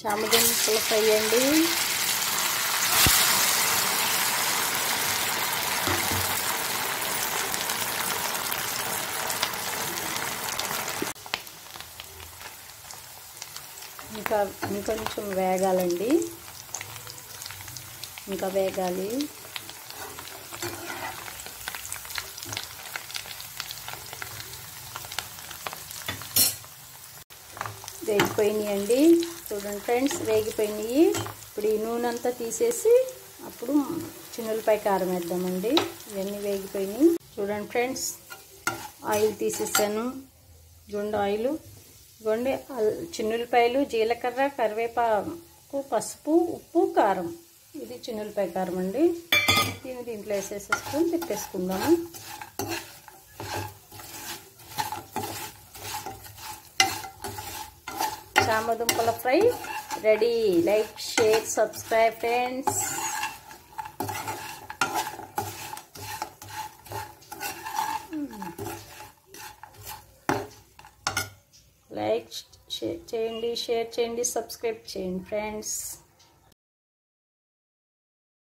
చామదుంపల fry అండి ఇంకా ఇంకొంచెం వేగాలండి ఇంకా వేగాలి వేగిపోయినాయి అండి చూడండి ఫ్రెండ్స్ వేగిపోయినాయి ఇప్పుడు ఈ నూనె అంతా తీసేసి అప్పుడు చిన్నులపై కారం వేద్దామండి ఇవన్నీ వేగిపోయినాయి చూడండి ఫ్రెండ్స్ ఆయిల్ తీసేసాను గుండె ఆయిల్ గొండి చిన్నులపాయలు జీలకర్ర కరివేపాకు పసుపు ఉప్పు కారం ఇది చిన్నులపాయ కారం అండి దీన్ని దీంట్లో వేసేసేసుకొని తిప్పేసుకుందాము చామదుంపల fry ready like share subscribe friends like చేయండి షేర్ చేయండి సబ్స్క్రైబ్ చేయండి ఫ్రెండ్స్